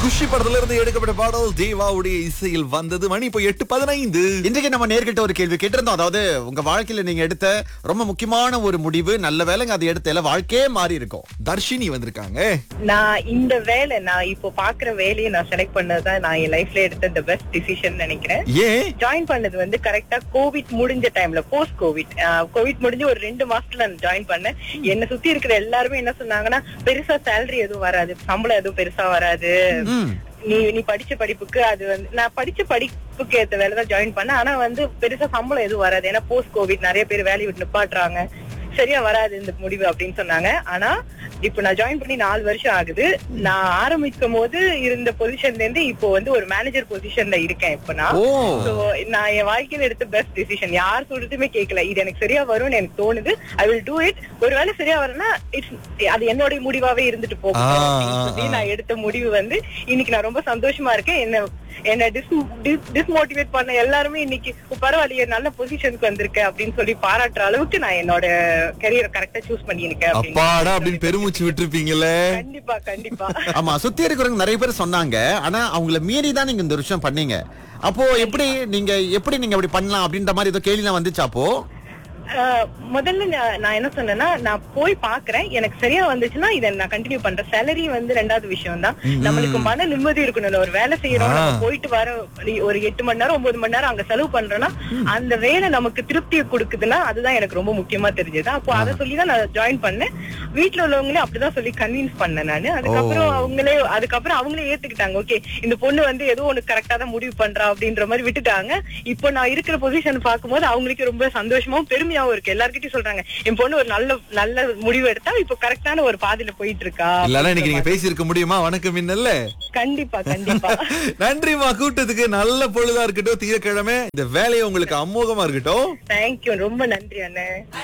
குஷி படத்துல இருந்து எடுக்கப்பட்ட பாடல் தேவாவுடைய இசையில் வந்தது மணி இப்போ எட்டு பதினைந்து இன்றைக்கு நம்ம நேர்கிட்ட ஒரு கேள்வி கேட்டிருந்தோம் அதாவது உங்க வாழ்க்கையில நீங்க எடுத்த ரொம்ப முக்கியமான ஒரு முடிவு நல்ல வேலைங்க அதை எடுத்த இல்ல வாழ்க்கையே மாறி இருக்கும் தர்ஷினி வந்திருக்காங்க நான் இந்த வேலை நான் இப்போ பாக்குற வேலையை நான் செலக்ட் பண்ணதுதான் நான் என் லைஃப்ல எடுத்த இந்த பெஸ்ட் டிசிஷன் நினைக்கிறேன் ஏன் ஜாயின் பண்ணது வந்து கரெக்டா கோவிட் முடிஞ்ச டைம்ல போஸ்ட் கோவிட் கோவிட் முடிஞ்சு ஒரு ரெண்டு மாசத்துல நான் ஜாயின் பண்ணேன் என்ன சுத்தி இருக்கிற எல்லாருமே என்ன சொன்னாங்கன்னா பெருசா சேலரி எதுவும் வராது சம்பளம் எதுவும் பெருசா வராது ம். நீ நீ படிச்ச படிப்புக்கு அது வந்து நான் படிச்ச படிப்புக்கு ஏத்த வேலை தான் ஜாயின் பண்ணேன் ஆனா வந்து பெருசா சம்பளம் எதுவும் வராது ஏன்னா போஸ்ட் கோவிட் நிறைய பேர் வேலையை விட்டு நிப்பாட்டுறாங்க சரியா வராது இந்த முடிவு அப்படின்னு சொன்னாங்க ஆனா இப்ப நான் ஜாயின் பண்ணி நாலு வருஷம் ஆகுது நான் ஆரம்பிக்கும் போது இருந்த பொசிஷன்ல இருந்து இப்போ வந்து ஒரு மேனேஜர் பொசிஷன்ல இருக்கேன் இப்ப நான் ஓ So, நான் என் வாழ்க்கையில எடுத்த பெஸ்ட் டிசிஷன் யார் சொல்றதுமே கேட்கல இது எனக்கு சரியா வரும்னு எனக்கு தோணுது ஐ வில் டூ இட் ஒருவேளை சரியா வரலன்னா இட்ஸ் அது என்னோட முடிவாவே இருந்துட்டு போகும் ஆ, அப்படின்னு ஆ, சொல்லி ஆ. நான் எடுத்த முடிவு வந்து இன்னைக்கு நான் ரொம்ப சந்தோஷமா இருக்கேன் என்ன என்ன டிஸ் டிஸ்மோட்டிவேட் பண்ண எல்லாருமே இன்னைக்கு பரவாயில்லையே நல்ல பொசிஷனுக்கு வந்திருக்க அப்படின்னு சொல்லி பாராட்டுற அளவுக்கு நான் என்னோட கரியரை கரெக்டா சூஸ் பண்ணியிருக்கேன் அப்படின்னு அப்பாடா அப்படின்னு பெருமூச்சு விட்டுருப்பீங்கல்ல கண்டிப்பா கண்டிப்பா ஆமா சுத்தி இருக்கிறவங்க நிறைய பேர் சொன்னாங்க ஆனா அவங்கள மீறி தான் நீங்க இந்த விஷயம் பண்ணீங்க அப்போ எப்படி நீங்க எப்படி நீங்க அப்படி பண்ணலாம் அப்படின்ற மாதிரி ஏதோ கேள்விலாம் வந்துச்சா அப்போ ஆஹ் முதல்ல நான் நான் என்ன சொன்னேன்னா நான் போய் பாக்குறேன் எனக்கு சரியா வந்துச்சுன்னா இதை நான் கண்டினியூ பண்றேன் சேலரி வந்து ரெண்டாவது விஷயம் தான் நம்மளுக்கு மன நிம்மதி இருக்கணும் ஒரு வேலை செய்யறோம் நம்ம போயிட்டு வர ஒரு எட்டு மணி நேரம் ஒன்பது மணி நேரம் அங்க செலவு பண்றோம்னா அந்த வேலை நமக்கு திருப்தியை கொடுக்குதுன்னா அதுதான் எனக்கு ரொம்ப முக்கியமா தெரிஞ்சது அப்போ அதை சொல்லி தான் நான் ஜாயின் பண்ணேன் வீட்டுல உள்ளவங்களே அப்படிதான் சொல்லி கன்வின்ஸ் பண்ணேன் நானு அதுக்கப்புறம் அவங்களே அதுக்கப்புறம் அவங்களே ஏத்துக்கிட்டாங்க ஓகே இந்த பொண்ணு வந்து ஏதோ ஒண்ணு கரெக்டா தான் முடிவு பண்றா அப்படின்ற மாதிரி விட்டுட்டாங்க இப்போ நான் இருக்கிற பொசிஷன் பார்க்கும்போது அவங்களுக்கு ரொம்ப சந்தோஷமாவும் பெருமையாவும் இருக்கு எல்லார்கிட்டயும் சொல்றாங்க என் பொண்ணு ஒரு நல்ல நல்ல முடிவு எடுத்தா இப்போ கரெக்டான ஒரு பாதையில போயிட்டு இருக்கா இல்லன்னா இன்னைக்கு நீங்க பேசியிருக்க முடியுமா வணக்கம் மின்னல்ல கண்டிப்பா கண்டிப்பா நன்றிமா கூட்டத்துக்கு நல்ல பொழுதா இருக்கட்டும் தீரக்கிழமை இந்த வேலையை உங்களுக்கு அமோகமா இருக்கட்டும் தேங்க்யூ ரொம்ப நன்றி அண்ணே